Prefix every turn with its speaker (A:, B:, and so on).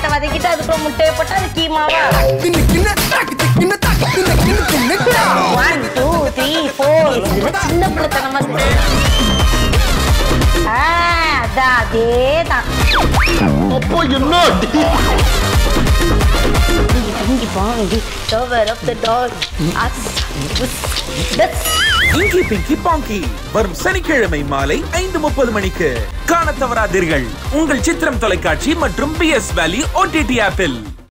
A: வெங்காயத்தை வதக்கிட்டு அதுக்குள்ள முட்டையை போட்டு அது கீமாவா ஒன் டூ த்ரீ ஃபோர் இதெல்லாம் சின்ன பிள்ளைத்தனமா இருக்கு. ஆ, அதான் அதேதான்
B: அப்போ என்ன
A: இங்க வாங்கி கவர் ஆஃப் த டாக் அஸ் உஸ் தஸ்
C: இங்கி பிங்கி பாங்கி வரும் சனிக்கிழமை மாலை ஐந்து முப்பது மணிக்கு காணத் தவறாதீர்கள் உங்கள் சித்திரம் தொலைக்காட்சி மற்றும் பி எஸ் வேலி ஓடிடி ஆப்பில்